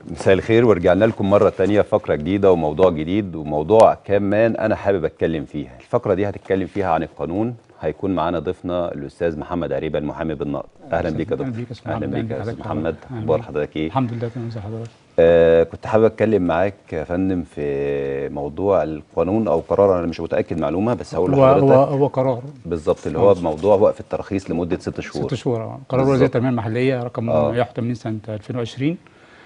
مساء الخير ورجعنا لكم مرة تانية فقرة جديدة وموضوع جديد وموضوع كمان أنا حابب أتكلم فيها الفقرة دي هتتكلم فيها عن القانون هيكون معانا ضيفنا الأستاذ محمد عريبة المحامي بالنقد أهلا بيك يا أهلا دكتور بيك يا أستاذ أهلا محمد. بيك يا أهلا أستاذ بيك محمد أهلا أخبار بيك. حضرتك إيه؟ الحمد لله تمام زي حضرتك آه كنت حابب أتكلم معاك يا فندم في موضوع القانون أو قرار أنا مش متأكد معلومة بس هقول هو هو لحضرتك هو قرار بالظبط اللي هو بموضوع وقف التراخيص لمدة ست شهور ست شهور آه. قرار بالظبط. وزير التنميه المحليه رقم آه. 181 سنه 2020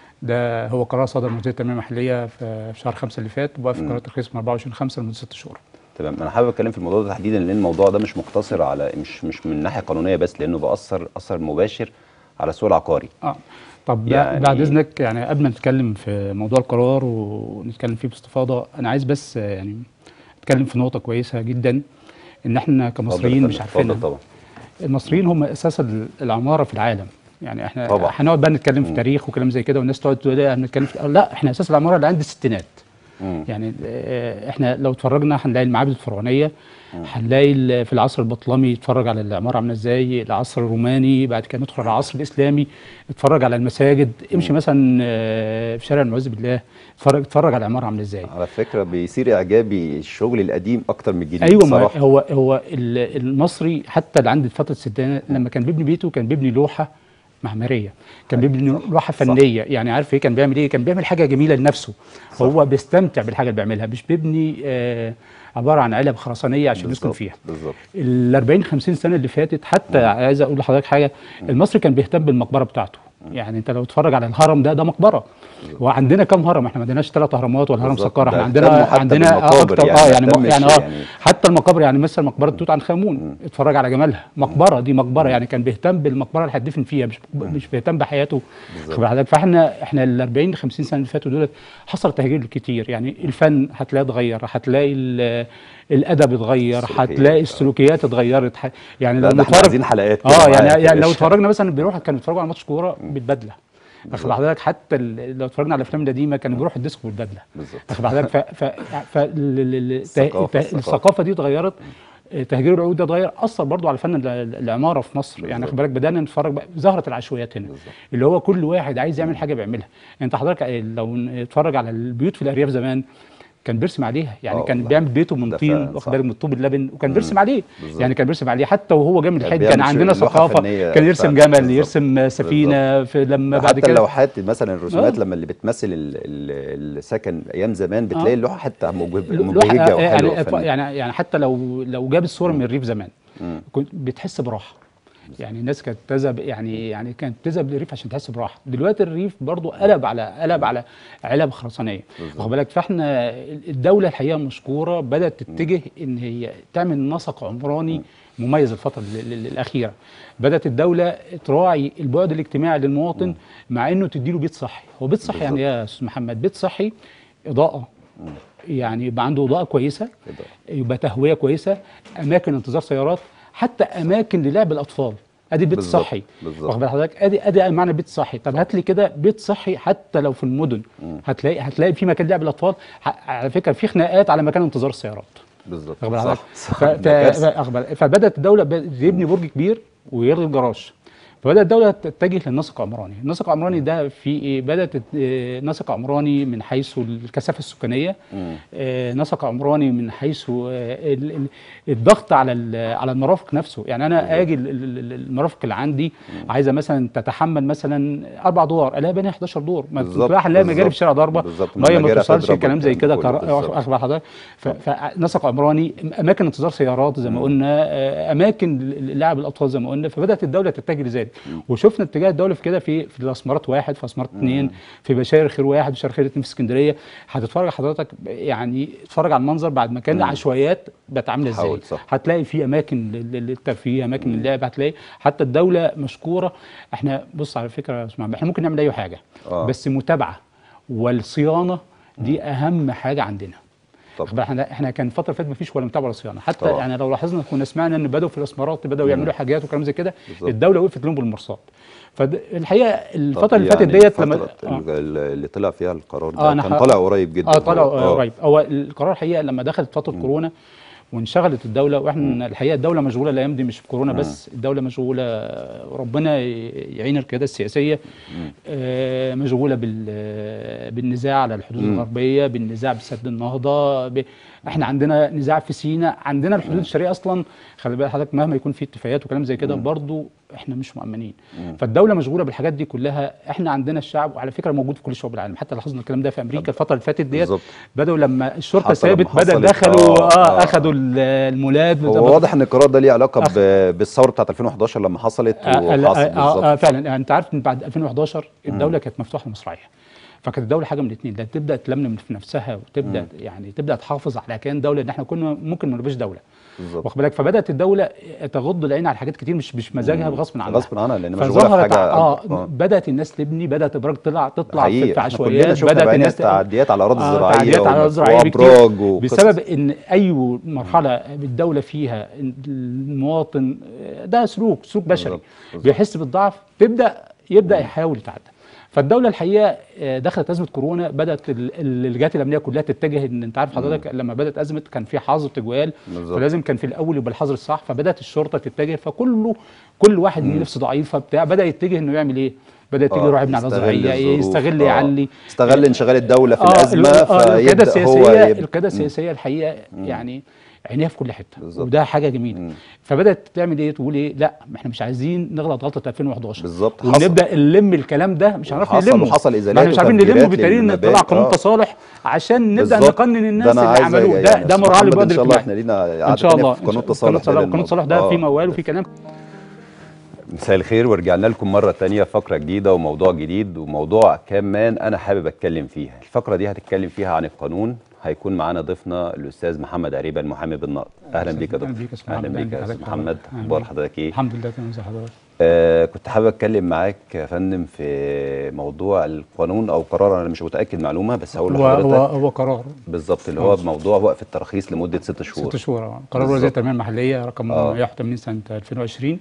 ده هو قرار صدر من وزير التنميه المحليه في في شهر 5 اللي فات ووقف قرار ترخيص من 24 5 لمده ست شهور تمام انا حابب اتكلم في الموضوع ده تحديدا لان الموضوع ده مش مقتصر على مش مش من ناحيه قانونيه بس لانه بيأثر اثر مباشر على السوق العقاري اه طب يعني- يعني بعد اذنك يعني قبل ما نتكلم في موضوع القرار ونتكلم فيه باستفاضه انا عايز بس آه، يعني نتكلم في نقطه كويسه جدا ان احنا كمصريين اتفضل مش يا فندم، عارفينها اتفضل طبعا المصريين هم اساس ال- العماره في العالم يعني احنا طبعا. هنقعد بقى نتكلم في تاريخ وكلام زي كده والناس تقعد تقول إيه، هنتكلم في لا احنا اساس العماره اللي عند الستينات مم. يعني آه، احنا لو اتفرجنا هنلاقي المعابد الفرعونيه هنلاقي ال- في العصر البطلمي اتفرج على العماره عامله ازاي العصر الروماني بعد كده ندخل على العصر الاسلامي اتفرج على المساجد امشي مثلا آه، في شارع المعز بالله اتفرج اتفرج على العماره عامله ازاي على فكره بيصير اعجابي الشغل القديم اكتر من الجديد ايوه ما بصراحه هو هو ال- المصري حتى اللي عند فتره الستينات لما كان بيبني بيته كان بيبني لوحه معماريه كان بيبني لوحه فنيه يعني عارف ايه كان بيعمل ايه كان بيعمل حاجه جميله لنفسه هو بيستمتع بالحاجه اللي بيعملها مش بيبني آه عباره عن علب خرسانيه عشان يسكن بالظبط، فيها بالظبط ال 40 50 سنه اللي فاتت حتى عايز اقول لحضرتك حاجه المصري كان بيهتم بالمقبره بتاعته يعني انت لو تتفرج على الهرم ده ده مقبره وعندنا كام هرم احنا ما عندناش ثلاث اهرامات ولا هرم بالظبط. سقاره ده احنا عندنا اهتموا حتى عندنا آه بالمقابر اكتر يعني اه ما يعني م- اهتمش يعني اه يعني. حتى المقابر يعني مثلا مقبره توت عنخ امون اتفرج على جمالها مقبره دي مقبره يعني كان بيهتم بالمقبره اللي هتدفن فيها مش مش بيهتم بحياته بالظبط. خد بالك؟ فاحنا احنا ال 40 50 سنه اللي فاتوا دولت حصل تهجير كتير يعني الفن هتلاقيه اتغير هتلاقي ال- الادب اتغير السلوكيات، هتلاقي آه. السلوكيات اتغيرت ح- يعني لا لو ده احنا نتفرج عايزين حلقات كده اه معاك يعني يا يعني لو باشا. اتفرجنا مثلا بيروح كانوا بيتفرجوا على ماتش كوره بالبدله واخد حضرتك حتى ال- لو اتفرجنا على الافلام القديمه كانوا بيروحوا الديسكو بالبدله بالظبط واخد حضرتك ف ف ف ال- ال- ال- الثقافة، الت- الثقافة. الثقافه دي اتغيرت آه، تهجير العقود ده اتغير اثر برضو على فن ال- العماره في مصر يعني بالظبط. خد بالك بدانا نتفرج بقى ظهرت العشوائيات هنا بالظبط. اللي هو كل واحد عايز يعمل حاجه بيعملها انت حضرتك آه، لو نتفرج على البيوت في الارياف زمان كان بيرسم عليها يعني آه كان والله. بيعمل بيته من ده طين فعلا واخد صح. بالك من طوب اللبن وكان بيرسم عليه بالظبط. يعني كان بيرسم عليه حتى وهو جاي من كان الحج بيعمل كان عندنا شو- لوحة ثقافه فنية كان يرسم فعلا. جمل بالظبط. يرسم سفينه في لما بعد حتى كده اللوحات مثلا الرسومات آه. لما اللي بتمثل ال- ال- السكن ايام زمان بتلاقي آه. اللوحه حتى مبهج- لوحة- مبهجه وحلوه يعني فنية. يعني يعني حتى لو لو جاب الصوره من الريف زمان مم. كنت بتحس براحه يعني الناس كانت تذهب يعني يعني كانت تذهب للريف عشان تحس براحه دلوقتي الريف برضو قلب على قلب على علب خرسانيه بالظبط. واخد بالك فاحنا الدوله الحقيقه مشكوره بدات تتجه ان هي تعمل نسق عمراني مميز الفتره ال- ال- الاخيره بدات الدوله تراعي البعد الاجتماعي للمواطن مع انه تديله بيت صحي هو بيت صحي يعني إيه يا استاذ محمد بيت صحي اضاءه يعني يبقى عنده اضاءه كويسه كده. يبقى تهويه كويسه اماكن انتظار سيارات حتى اماكن للعب الاطفال ادي بيت بالظبط، صحي بالظبط. واخد بال حضرتك ادي ادي معنى بيت صحي طب هات لي كده بيت صحي حتى لو في المدن هتلاقي هتلاقي في مكان لعب الاطفال ح- على فكره في خناقات على مكان انتظار السيارات بالظبط واخد بال صح حضرتك صح ف- ده ف- كارثة. واخد بال- فبدات الدوله ب- يبني برج كبير ويلغي الجراج فبدات الدوله تتجه للنسق العمراني النسق العمراني ده في ايه بدات آه، نسق عمراني من حيث الكثافه السكانيه آه، نسق عمراني من حيث آه، ال- ال- الضغط على ال- على المرافق نفسه يعني انا اجي ال- ال- ال- المرافق اللي عندي عايزه مثلا تتحمل مثلا اربع ادوار الاقي بني 11 دور ما بالظبط، تلاقي هنلاقي مجاري بالظبط. في شارع ضربه بالظبط، ميه ما المجاري توصلش هتضرب كلام زي والكلام كده ده كله، كر- بالظبط. واخد حضرتك ف- فنسق عمراني اماكن انتظار سيارات زي ما قلنا آه، اماكن لعب الاطفال زي ما قلنا فبدات الدوله تتجه لذلك وشفنا اتجاه الدوله في كده في في الاسمرات واحد في اسمرات اثنين في بشاير خير واحد بشاير خير اثنين في اسكندريه هتتفرج حضرتك يعني اتفرج على المنظر بعد ما كان عشوائيات بقت عامله ازاي حاول، صح. هتلاقي في اماكن لل- للترفيه اماكن للعب هتلاقي حتى الدوله مشكوره احنا بص على فكره يا استاذ محمد، احنا ممكن نعمل اي حاجه آه. بس متابعه والصيانه دي اهم حاجه عندنا طب طب احنا احنا كان الفتره اللي فاتت مفيش ولا متابعه ولا صيانه حتى طبعا. يعني لو لاحظنا كنا سمعنا ان بداوا في الاسمرات بداوا يعملوا حاجات وكلام زي كده بالظبط. الدوله وقفت لهم بالمرصاد فالحقيقه طب الفتره اللي فاتت يعني ديت لما الفترة آه. اللي طلع فيها القرار ده آه، أنا كان ح- طالع قريب جدا اه طلع هو. آه. قريب هو القرار الحقيقه لما دخلت فتره كورونا وانشغلت الدوله واحنا الحقيقه الدوله مشغوله الايام دي مش في كورونا بس الدوله مشغوله ربنا يعين القياده السياسيه آه، مشغوله بال- بالنزاع على الحدود الغربيه بالنزاع بسد النهضه ب... احنا عندنا نزاع في سيناء عندنا الحدود الشرقيه اصلا خلي بالك حضرتك مهما يكون في اتفاقيات وكلام زي كده برضو احنا مش مؤمنين فالدوله مشغوله بالحاجات دي كلها احنا عندنا الشعب وعلى فكره موجود في كل شعوب العالم حتى لاحظنا الكلام ده في امريكا الفتره اللي فاتت ديت بالظبط. بداوا لما الشرطه حتى لما سابت بدا حصلت- دخلوا آه، اه, آه. اخذوا ال- المولات هو واضح ان القرار ده ليه علاقه ب- بالثوره بتاعت 2011 لما حصلت آه لا، وحصل آه آه بالظبط آه فعلا يعني انت عارف ان بعد 2011 الدوله كانت مفتوحه لمصراعيها فكانت الدوله حاجه من الاثنين لا تبدا تلملم في نفسها وتبدا يعني تبدا تحافظ على كيان دوله ان احنا كنا ممكن ما نبقاش دوله بالظبط. واخد بالك فبدات الدوله تغض العين على حاجات كتير مش مش مزاجها بغصب عنها غصب عنها لان مشغوله في فظهرت حاجه اه أكبر. بدات الناس تبني بدات ابراج تطلع تطلع في, حقيقي في احنا كلنا عشوائيات شفنا بدات بعينينا الناس ت- تعديات على الاراضي آه، الزراعيه تعديات على الأراضي الزراعية وابراج بكتير. وقصص. بسبب ان اي مرحله الدوله فيها المواطن ده سلوك سلوك بشري بالظبط، بالظبط. بيحس بالضعف تبدا يبدا يحاول يتعدى فالدوله الحقيقه آه، دخلت ازمه كورونا بدات ال- ال- الجهات الامنيه كلها تتجه ان انت عارف حضرتك لما بدات ازمه كان في حظر تجوال بالظبط. فلازم كان في الاول يبقى الحظر الصح فبدات الشرطه تتجه فكله كل واحد ليه نفس ضعيفه بتاع بدا يتجه انه يعمل ايه؟ بدا يتجه آه، يروح يبني على يستغل زراعيه الظروف. يستغل آه، يعلي استغل انشغال الدوله في آه، الازمه ال- آه، القياده فيبدا هو السياسيه يب... القياده السياسيه الحقيقه يعني عينيها في كل حته بالظبط. وده حاجه جميله فبدات تعمل ايه تقول ايه لا ما احنا مش عايزين نغلط غلطه 2011 بالظبط، حصل. ونبدا نلم الكلام ده مش هنعرف وحصل- نلمه وحصل ما إزالات احنا مش عارفين وتفجيرات نلمه بالتالي ان للمباني. طلع قانون آه. تصالح عشان نبدا بالظبط. نقنن ده الناس أنا اللي عايز عملوه يعني ده ده أستاذ مراعاه محمد للبعد ان شاء الله الاجتماعي احنا لينا ان قعده شاء تانية الله في قانون إن شاء- التصالح ده قانون التصالح ده آه. في موال وفي كلام مساء الخير ورجعنا لكم مرة تانية فقرة جديدة وموضوع جديد وموضوع كمان أنا حابب أتكلم فيها الفقرة دي هتتكلم فيها عن القانون هيكون معانا ضيفنا الأستاذ محمد عريبة المحامي بالنقد أهلا بيك يا أهلا دكتور بيك يا أستاذ أهلا محمد. بيك يا أهلا أستاذ بيك. محمد أهلا أخبار بيك. حضرتك إيه؟ الحمد لله تمام زي حضرتك آه كنت حابب أتكلم معاك يا فندم في موضوع القانون أو قرار أنا مش متأكد معلومة بس هقول هو هو لحضرتك هو قرار بالظبط اللي هو موضوع وقف الترخيص لمدة ست شهور ست شهور آه. قرار بالظبط. وزير التنميه المحليه رقم آه. 181 سنه 2020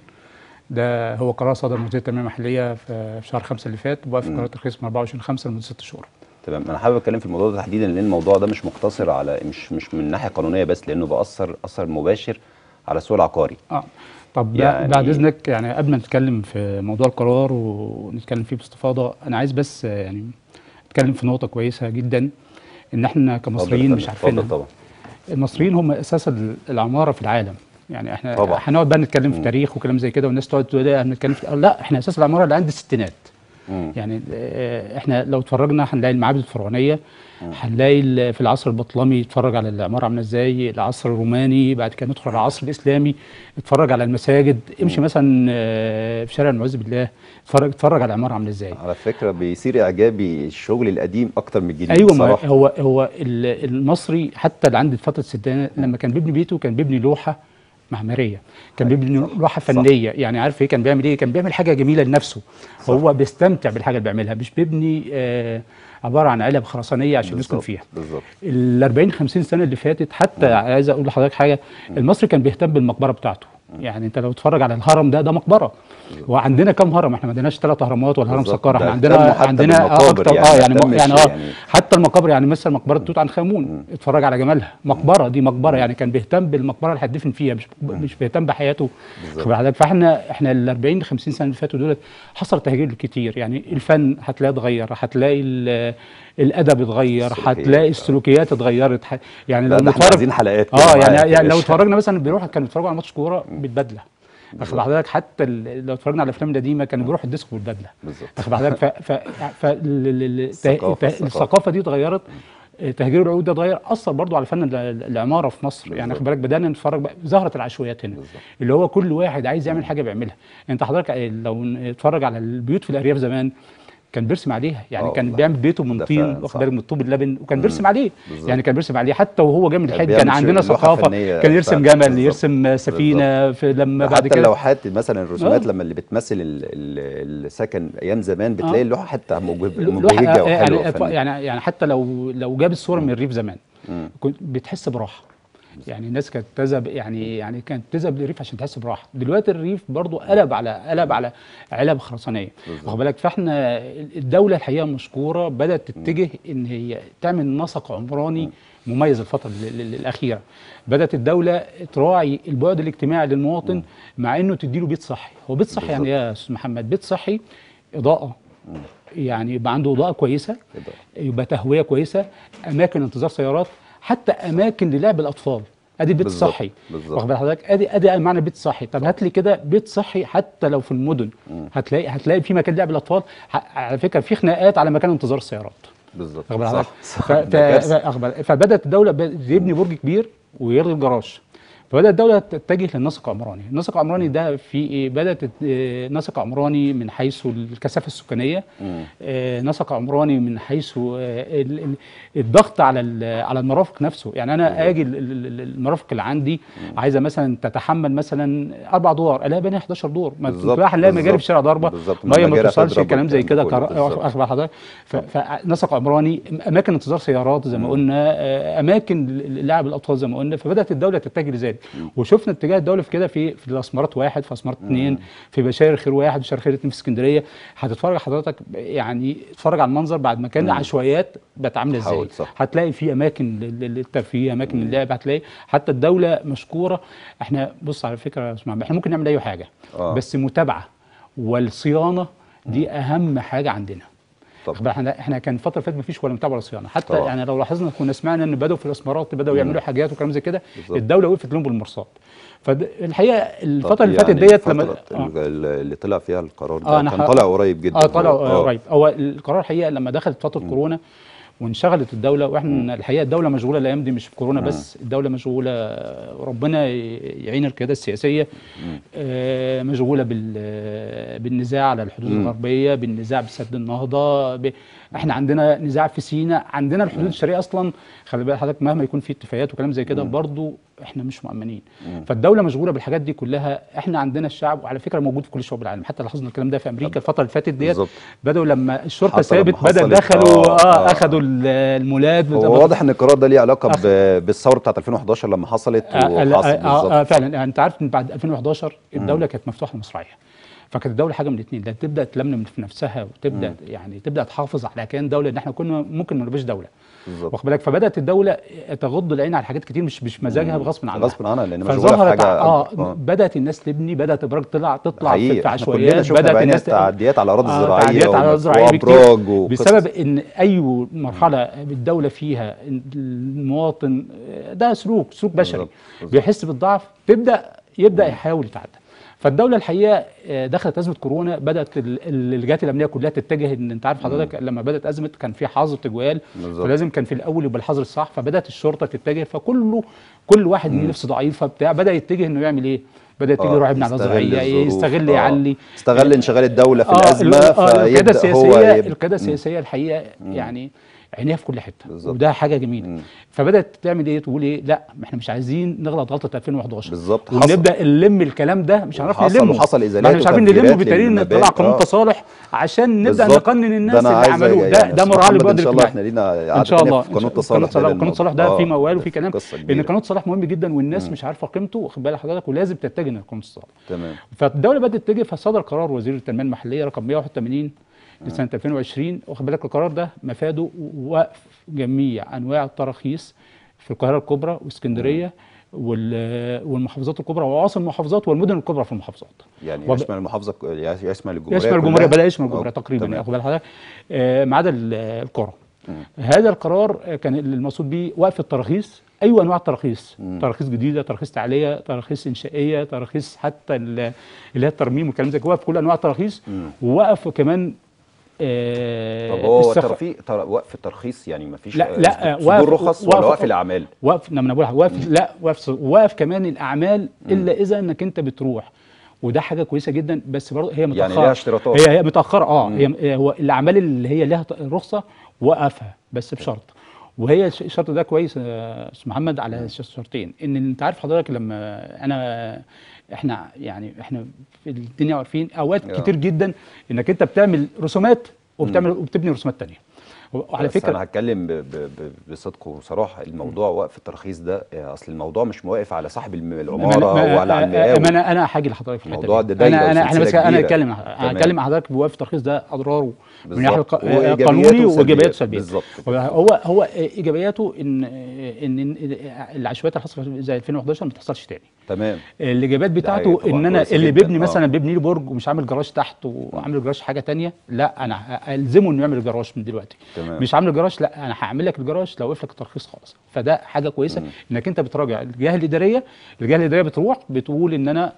ده هو قرار صدر من وزير التنميه المحليه في في شهر 5 اللي فات ووقف قرار الترخيص من 24 5 لمده ست شهور تمام انا حابب اتكلم في الموضوع ده تحديدا لان الموضوع ده مش مقتصر على مش مش من ناحيه قانونيه بس لانه بأثر اثر مباشر على السوق العقاري اه طب يعني- يعني بعد اذنك يعني قبل ما نتكلم في موضوع القرار ونتكلم فيه باستفاضه انا عايز بس آه، يعني نتكلم في نقطه كويسه جدا ان احنا اتفضل يا كمصريين فندم، مش عارفينها اتفضل طبعا المصريين هم اساس ال- العماره في العالم يعني احنا طبعا. هنقعد بقى نتكلم في تاريخ وكلام زي كده والناس تقعد تقول ايه هنتكلم في لا احنا اساس العماره اللي عند الستينات مم. يعني آه، احنا لو اتفرجنا هنلاقي المعابد الفرعونيه هنلاقي ال- في العصر البطلمي اتفرج على العماره عامله ازاي العصر الروماني بعد كده ندخل على العصر الاسلامي اتفرج على المساجد امشي مثلا آه، في شارع المعز بالله اتفرج اتفرج على العماره عامله ازاي على فكره بيصير اعجابي الشغل القديم اكتر من الجديد ايوه ما بصراحه هو هو ال- المصري حتى اللي عند فتره الستينات لما كان بيبني بيته كان بيبني لوحه معماريه كان بيبني لوحه فنيه يعني عارف ايه كان بيعمل ايه كان بيعمل حاجه جميله لنفسه هو بيستمتع بالحاجه اللي بيعملها مش بيبني آه عباره عن علب خرسانيه عشان يسكن بالظبط، فيها بالظبط ال 40 50 سنه اللي فاتت حتى عايز اقول لحضرتك حاجه المصري كان بيهتم بالمقبره بتاعته يعني انت لو تتفرج على الهرم ده ده مقبره وعندنا كام هرم احنا ما عندناش ثلاث اهرامات ولا هرم بالظبط. سقاره ده احنا عندنا اهتموا حتى عندنا آه بالمقابر اكتر يعني اه ما يعني اهتمش يعني اه يعني. حتى المقابر يعني مثلا مقبره توت عنخ امون اتفرج على جمالها مقبره دي مقبره يعني كان بيهتم بالمقبره اللي هتدفن فيها مش مش بيهتم بحياته خد بالك؟ فاحنا احنا ال 40 50 سنه اللي فاتوا دولت حصل تهجير كتير يعني الفن هتلاقيه اتغير هتلاقي ال- الادب اتغير السلوكيات، هتلاقي آه. السلوكيات اتغيرت ح- يعني لا لو ده احنا نتفرج عايزين حلقات كده اه معاك يعني يا يعني لو باشا. اتفرجنا مثلا بيروح كانوا بيتفرجوا على ماتش كوره بالبدله واخد حضرتك حتى ال- لو اتفرجنا على الافلام القديمه كانوا بيروحوا الديسكو بالبدله بالظبط واخد حضرتك ف ف ف ال- ال- ال- الثقافة، الت- الثقافة. الثقافه دي اتغيرت آه، تهجير العقود ده اتغير اثر برضو على فن ال- العماره في مصر يعني بالظبط. خد بالك بدانا نتفرج بقى ظهرت العشوائيات هنا بالظبط. اللي هو كل واحد عايز يعمل حاجه بيعملها انت حضرتك آه، لو نتفرج على البيوت في الارياف زمان كان بيرسم عليها يعني آه كان والله. بيعمل بيته من ده طين فعلا واخد صح. بالك من الطوب اللبن وكان بيرسم عليه بالظبط. يعني كان بيرسم عليه حتى وهو جاي من كان الحج بيعمل كان عندنا لوحة ثقافه فنية كان يرسم فعلا. جمل بالظبط. يرسم سفينه في لما بعد حتى كده اللوحات مثلا الرسومات آه. لما اللي بتمثل ال- ال- السكن ايام زمان بتلاقي آه. اللوحه حتى مبهج- لوحة- مبهجه وحلوه يعني فنية. يعني يعني حتى لو لو جاب الصوره من الريف زمان كنت بتحس براحه يعني الناس كانت تذهب يعني يعني كانت تذهب للريف عشان تحس براحه دلوقتي الريف برضو قلب على قلب على علب خرسانيه بالظبط. واخد بالك فاحنا الدوله الحقيقه مشكوره بدات تتجه ان هي تعمل نسق عمراني مميز الفتره ال- ال- الاخيره بدات الدوله تراعي البعد الاجتماعي للمواطن مع انه تديله بيت صحي هو بيت صحي يعني ايه يا استاذ محمد بيت صحي اضاءه يعني يبقى عنده اضاءه كويسه كده. يبقى تهويه كويسه اماكن انتظار سيارات حتى اماكن للعب الاطفال ادي بيت بالظبط، صحي بالظبط. واخد بال حضرتك ادي ادي معنى بيت صحي طب هات لي كده بيت صحي حتى لو في المدن هتلاقي هتلاقي في مكان لعب الاطفال ح- على فكره في خناقات على مكان انتظار السيارات بالظبط واخد بال صح حضرتك صح ف- ده ف- كارثة. واخد بال- فبدات الدوله ب- يبني برج كبير ويلغي الجراج فبدات الدوله تتجه للنسق العمراني النسق العمراني ده في ايه بدات آه، نسق عمراني من حيث الكثافه السكانيه آه، نسق عمراني من حيث آه، ال- ال- الضغط على ال- على المرافق نفسه يعني انا اجي ال- ال- ال- المرافق اللي عندي عايزه مثلا تتحمل مثلا اربع دور الاقي باني 11 دور ما بالظبط، تروح الاقي مجاري في بالظبط، الشارع ضربه بالظبط، ميه ما المجاري توصلش هتضرب كلام زي كده والكلام كله، كرا- بالظبط. اخبار حضرتك ف- فنسق عمراني اماكن انتظار سيارات زي ما قلنا آه، اماكن لعب الاطفال زي ما قلنا فبدات الدوله تتجه لذلك وشفنا اتجاه الدوله في كده في في الاسمرات واحد في اسمرات اثنين في بشاير خير واحد بشاير خير اثنين في اسكندريه هتتفرج حضرتك يعني اتفرج على المنظر بعد ما كان عشوائيات بقت عامله ازاي حاول، صح. هتلاقي في اماكن لل- لل- للترفيه اماكن للعب هتلاقي حتى الدوله مشكوره احنا بص على فكره يا اسمع احنا ممكن نعمل اي حاجه آه. بس متابعه والصيانه دي اهم حاجه عندنا طب. واخد بالك؟ احنا احنا كان الفتره اللي فاتت مفيش ولا متابعه ولا صيانه حتى طبعا. يعني لو لاحظنا كنا سمعنا ان بداوا في الاسمرات بداوا يعملوا حاجات وكلام زي كده بالظبط. الدوله وقفت لهم بالمرصاد فالحقيقه طب الفتره اللي فاتت يعني ديت لما الفترة آه. ال- اللي طلع فيها القرار آه، ده أنا كان ح- طالع قريب جدا اه طلع هو. آه. قريب هو القرار الحقيقه لما دخلت فتره كورونا وانشغلت الدوله واحنا الحقيقه الدوله مشغوله الايام دي مش في كورونا بس الدوله مشغوله ربنا يعين القياده السياسيه آه مشغوله بال بالنزاع على الحدود الغربيه بالنزاع بسد النهضه ب... احنا عندنا نزاع في سيناء عندنا الحدود الشرقيه اصلا خلي بالك حضرتك مهما يكون في اتفاقيات وكلام زي كده برضو احنا مش مؤمنين فالدوله مشغوله بالحاجات دي كلها احنا عندنا الشعب وعلى فكره موجود في كل شعوب العالم حتى لاحظنا الكلام ده في امريكا الفتره اللي فاتت ديت بالظبط. بدأوا لما الشرطه حتى لما سابت بدأ حصلت- دخلوا آه، اه, آه. اخذوا ال- المولات هو واضح ان القرار ده ليه علاقه أخ- ب- بالثوره بتاعت 2011 لما حصلت آه, لا، وحصل آه, آه, بالظبط آه فعلا يعني انت عارف ان بعد 2011 الدوله كانت مفتوحه للمسرحيه فكانت الدوله حاجه من الاثنين لا تبدا تلملم في نفسها وتبدا يعني تبدا تحافظ على كيان دوله ان احنا كنا ممكن ما نبقاش دوله بالظبط واخد بالك فبدات الدوله تغض العين على حاجات كتير مش مش مزاجها بغصب عنها غصب عنها لان مشغوله في فظهرت حاجه اه, آه. بدات الناس تبني بدات ابراج تطلع تطلع في, حقيقي في احنا كلنا عشوائيات شفنا بدات بعيننا الناس تعديات على اراضي آه، زراعيه تعديات على الأراضي الزراعية وابراج بكتير. وقصص. بسبب ان اي مرحله الدوله فيها المواطن ده سلوك سلوك بشري بالظبط، بالظبط. بيحس بالضعف تبدا يبدا يحاول يتعدى فالدوله الحقيقه آه، دخلت ازمه كورونا بدات ال- ال- الجهات الامنيه كلها تتجه ان انت عارف حضرتك لما بدات ازمه كان في حظر تجوال بالظبط. فلازم كان في الاول يبقى الحظر الصح فبدات الشرطه تتجه فكله كل واحد ليه نفس ضعيفه بتاع بدا يتجه انه يعمل ايه بدا يتجه آه، يروح يبني على يستغل زراعيه الظروف. يستغل آه. يعلي استغل انشغال الدوله في آه، الازمه ال- آه، القياده فيبدا هو السياسيه يب- القياده السياسيه الحقيقه يعني عينيها في كل حته بالظبط. وده حاجه جميله فبدات تعمل ايه تقول ايه لا ما احنا مش عايزين نغلط غلطه 2011 بالظبط، حصل. ونبدا نلم الكلام ده مش هنعرف وحصل- نلمه وحصل ما إزالات احنا مش عارفين وتفجيرات نلمه بالتالي ان للمباني. طلع قانون آه. تصالح عشان نبدا بالظبط. نقنن ده الناس أنا اللي عايز عملوه ده يعني ده أستاذ مراعاه محمد للبعد ان شاء الله الاجتماعي احنا لينا ان قعدة شاء تانية الله في قانون إن شاء- التصالح قانون ده قانون التصالح ده لأنه- فيه آه، موال وفيه كلام قصة ان كبيرة. قانون التصالح مهم جدا والناس مش عارفه قيمته واخد بالك حضرتك ولازم تتجه لقانون التصالح تمام فالدوله بدات تتجه فصدر قرار وزير التنميه المحليه رقم 181 لسنه 2020 واخد بالك القرار ده مفاده وقف جميع انواع التراخيص في القاهره الكبرى واسكندريه وال- والمحافظات الكبرى وعواصم المحافظات والمدن الكبرى في المحافظات يعني وب- يشمل المحافظه ك- يشمل الجمهوريه يشمل الجمهوريه كلها؟ بلا يشمل الجمهوريه آه، تقريبا تمام. ياخد بال حضرتك آه، ما عدا ال- القرى هذا القرار آه، كان المقصود به وقف التراخيص اي انواع التراخيص تراخيص جديده تراخيص تعليه تراخيص انشائيه تراخيص حتى ال- اللي هي الترميم والكلام ده وقف كل انواع التراخيص ووقف كمان آه، طب هو السخ- ترفي تر... وقف الترخيص يعني ما فيش لا لا صدور رخص ولا وقف الاعمال وقف لما انا بقول لك وقف لا وقف وقف كمان الاعمال الا اذا انك انت بتروح وده حاجه كويسه جدا بس برضه هي متاخره يعني ليها اشتراطات. هي هي متاخره اه هي هي- هو الاعمال اللي هي لها ط- رخصه وقفها بس بشرط وهي الش- الشرط ده كويس يا استاذ محمد على ش- شرطين ان انت عارف حضرتك لما انا احنا يعني احنا في الدنيا عارفين اوقات آه. كتير جدا انك انت بتعمل رسومات وبتعمل وبتبني رسومات تانية وعلى بس انا فكره هتكلم ب- ب- ب- بصدق وصراحه الموضوع وقف الترخيص ده آه، اصل الموضوع مش واقف على صاحب الم- ما العماره أنا- ما- ولا على ما المقاول انا انا هاجي لحضرتك في الحته الموضوع دي. ده دايرة انا انا احنا بس وسلسلة انا كبيرة. اتكلم تمام. هتكلم مع حضرتك بوقف الترخيص ده اضراره من بالظبط. ناحيه الق- وإيجابياته قانوني وسلبياته. وايجابياته وسلبياته بالظبط هو هو ايجابياته ان ان إن العشوائيات اللي حصلت زي 2011 ما تحصلش تاني تمام الاجابات حاجة بتاعته طبعاً ان انا كويسة اللي جداً. بيبني آه. مثلا بيبني لي برج ومش عامل جراج تحت وعامل جراج حاجه تانية لا انا الزمه انه يعمل جراج من دلوقتي تمام. مش عامل جراج لا انا هعمل لك الجراج لو وقف لك الترخيص خالص فده حاجه كويسه انك انت بتراجع الجهه الاداريه الجهه الاداريه بتروح بتقول ان انا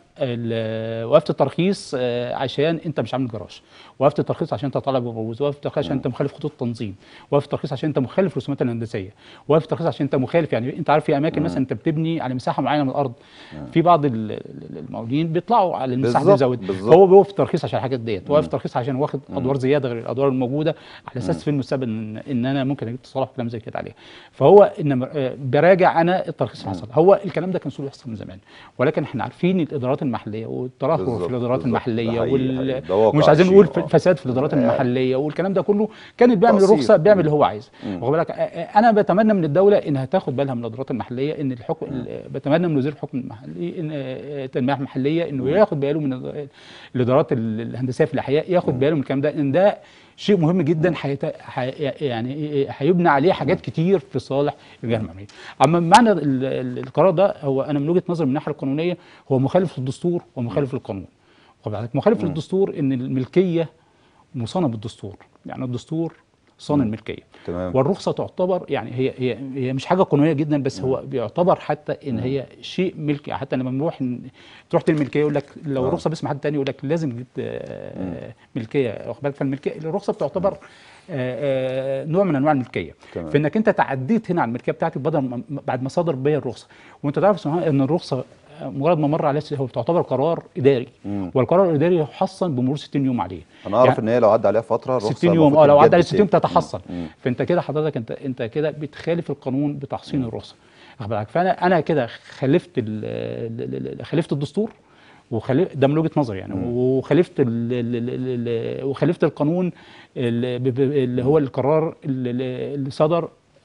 ال- وقفت الترخيص آه، عشان انت مش عامل جراج وقفت الترخيص عشان انت طالب بروز وقفت الترخيص عشان انت مخالف خطوط تنظيم وقفت الترخيص عشان انت مخالف الرسومات الهندسيه وقفت الترخيص عشان انت مخالف يعني انت عارف في اماكن مثلا انت بتبني على مساحه معينه من الارض في بعض ال- ال- المقاولين بيطلعوا على المساحه دي بالظبط، يزود بالظبط. هو بيوقف الترخيص عشان الحاجات ديت واقف الترخيص عشان واخد ادوار زياده غير الادوار الموجوده على اساس في المستقبل ان, ان انا ممكن اجيب تصالح كلام زي كده عليها فهو ان آه، براجع انا الترخيص اللي حصل هو الكلام ده كان سوء يحصل من زمان ولكن احنا عارفين الادارات المحليه والترهل بالظبط، في الادارات بالظبط. المحليه ده حقيقي، وال... حقيقي. ده واقع ومش عايزين شيء، نقول آه. ف- فساد في الادارات آه. المحليه والكلام ده كله كانت بيعمل تقصير. الرخصه بيعمل اللي هو عايزه واخد بالك آه، آه، انا بتمنى من الدوله انها تاخد بالها من الادارات المحليه ان الحكم ال- بتمنى من وزير الحكم المحلي ان آه، التنميه المحليه انه ياخد باله من الإد- الادارات ال- الهندسيه في الاحياء ياخد باله من الكلام ده ان ده شيء مهم جدا حيت... حي... يعني هيبنى عليه حاجات كتير في صالح الجهه المعنيه. اما معنى ال- ال- القرار ده هو انا من وجهه نظري من الناحيه القانونيه هو مخالف للدستور ومخالف للقانون. واخد بالك؟ مخالف للدستور ان الملكيه مصانه بالدستور، يعني الدستور صان الملكيه. تمام والرخصه تعتبر يعني هي هي هي مش حاجه قانونيه جدا بس هو بيعتبر حتى ان هي شيء ملكي حتى لما بنروح ن- تروح الملكيه يقول لك لو آه. الرخصه باسم حد تاني يقول لك لازم تجيب آه، ملكيه واخد بالك فالملكيه الرخصه بتعتبر آه، آه، نوع من انواع الملكيه تمام. فانك انت تعديت هنا على الملكيه بتاعتك بدل ما بعد ما صدر بيا الرخصه وانت تعرف سبحان الله ان الرخصه آه، مجرد ما مر عليها هو تعتبر قرار اداري مم. والقرار الاداري يحصن بمرور 60 يوم عليه انا اعرف يعني- ان هي لو عدى عليها فتره الرخصة 60 يوم المفروض اه لو عدى عليه تتجدد 60 يوم تاني. تتحصن مم. فانت كده حضرتك انت انت كده بتخالف القانون بتحصين الرخصه واخد بالك فانا انا كده خالفت ال- ال- ال- خالفت الدستور وخالف ده من وجهه نظري يعني وخالفت ال- ال- ال- ال- وخالفت القانون اللي, ب- ب- اللي هو القرار اللي, اللي صدر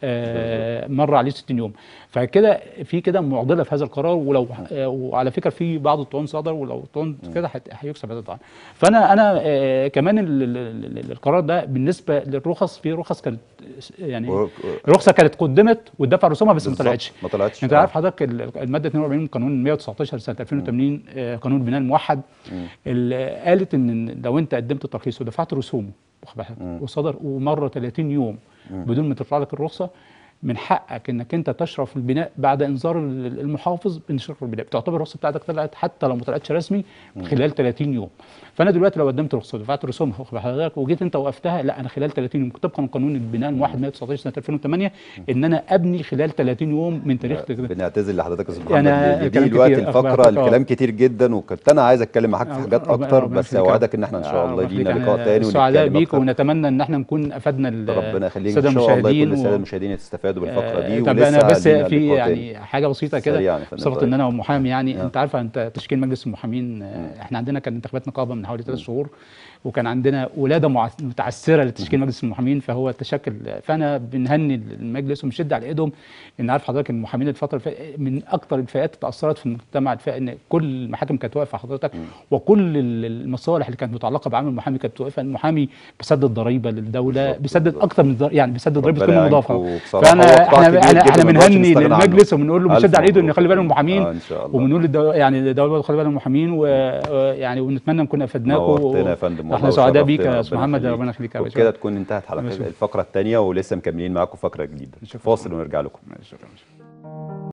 آه، مر عليه 60 يوم فكده في كده معضله في هذا القرار ولو آه، وعلى فكره في بعض الطعون صدر ولو الطعون كده هت- هيكسب هذا الطعن فانا انا آه، كمان ال- ال- ال- القرار ده بالنسبه للرخص في رخص كانت يعني و- الرخصه كانت قدمت واتدفع رسومها بس ما بالظبط. طلعتش ما طلعتش انت آه. عارف حضرتك ال- الماده 42 من قانون 119 سنه 2080 آه، قانون البناء الموحد اللي قالت ان لو انت قدمت الترخيص ودفعت رسومه واخد بالك؟ وصدر ومر 30 يوم بدون ما تطلع لك الرخصه من حقك انك انت تشرف البناء بعد انذار ال- المحافظ بانشراف البناء بتعتبر الرخصه بتاعتك طلعت حتى لو ما طلعتش رسمي خلال 30 يوم فانا دلوقتي لو قدمت رخصه ودفعت رسومها واخد حضرتك وجيت انت وقفتها لا انا خلال 30 يوم طبقا لقانون البناء الموحد 119 سنه 2008 ان انا ابني خلال 30 يوم من تاريخ بنعتذر لحضرتك يا استاذ يعني محمد الكلام لضيق الوقت كتير، الفقره أخبارك، آه. الكلام كتير جدا وكنت انا عايز اتكلم معاك في حاجات ربنا- اكتر ربنا بس يخليك. اوعدك ان احنا ان شاء الله آه، لينا يخليك. لقاء أنا تاني سعداء ونتكلم بيك اكتر ونتمنى ان احنا نكون افدنا ال- ربنا يخليك الساده ان شاء الله المشاهدين كل الساده و- المشاهدين يستفادوا بالفقره دي آه، طب ولسه انا بس لينا في لقاء تاني. يعني حاجه بسيطه سريعا كده يا فندم، بصفه طيب. ان انا محامي يعني آه. انت عارفه انت تشكيل مجلس المحامين آه، احنا عندنا كان انتخابات نقابه من حوالي ثلاث شهور وكان عندنا ولاده مع- متعثره لتشكيل مجلس المحامين فهو تشكل فانا بنهني المجلس وبنشد على ايدهم ان عارف حضرتك إن المحامين الفتره اللي فاتت من اكثر الفئات تاثرت في المجتمع الفئة ان كل المحاكم كانت واقفه حضرتك وكل ال- المصالح اللي كانت متعلقه بعمل المحامي كانت واقفه المحامي بيسدد ضريبه للدوله بالظبط، بيسدد بالظبط. اكثر من ضر- يعني بيسدد ضريبه ربنا كل مضافه يعينكم بصراحة. فانا هو قطاع احنا كبير احنا جدا احنا ما نقدرش بنهني نستغنى عنه. للمجلس وبنقول له ألف بنشد على ايده ان مبروك. يخلي باله من المحامين آه، إن شاء الله. وبنقول للدو... يعني للدوله برضه خلي بالك من المحامين ويعني ونتمنى نكون افدناكم نورتنا يا فندم احنا والله سعداء بيك وشرفتنا. يا استاذ ربنا محمد يخليك. ربنا يخليك يا باشا وبكده تكون انتهت حلقه شكراً. الفقره الثانيه ولسه مكملين معاكم فقره جديده شكراً. فاصل ونرجع لكم شكرا